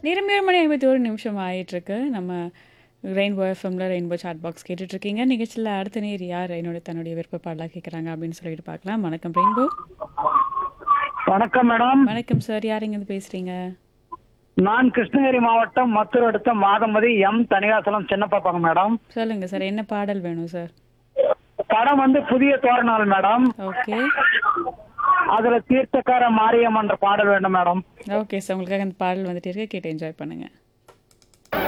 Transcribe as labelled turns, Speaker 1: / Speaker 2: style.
Speaker 1: நேரம் ஏழு மணி ஐம்பத்தி ஒரு நிமிஷம் ஆயிட்டிருக்கு நம்ம ரெயின்போ எஃப்எம்ல ரெயின்போ சாட் பாக்ஸ் கேட்டுட்ருக்கீங்க நிகழ்ச்சியில் அடுத்த நேர் யார் என்னோட தன்னுடைய விருப்ப பாடலாக கேட்குறாங்க அப்படின்னு சொல்லிட்டு பார்க்கலாம் வணக்கம் ரெயின்போ
Speaker 2: வணக்கம் மேடம்
Speaker 1: வணக்கம் சார் யார் இங்கேருந்து பேசுகிறீங்க
Speaker 2: நான் கிருஷ்ணகிரி மாவட்டம் மத்தூர் அடுத்த மாதமதி எம் தனிகாசலம் சின்ன பாப்பாங்க மேடம்
Speaker 1: சொல்லுங்கள் சார் என்ன பாடல் வேணும் சார்
Speaker 2: படம் வந்து புதிய தோரணால் மேடம்
Speaker 1: ஓகே
Speaker 2: அதுல தீர்த்தக்கார மாரியம்மன்ற பாடல் வேண்டும் மேடம்
Speaker 1: ஓகே சார் உங்களுக்காக அந்த பாடல் வந்துட்டு இருக்கு கேட்டு என்ஜாய் பண்ணுங்கள்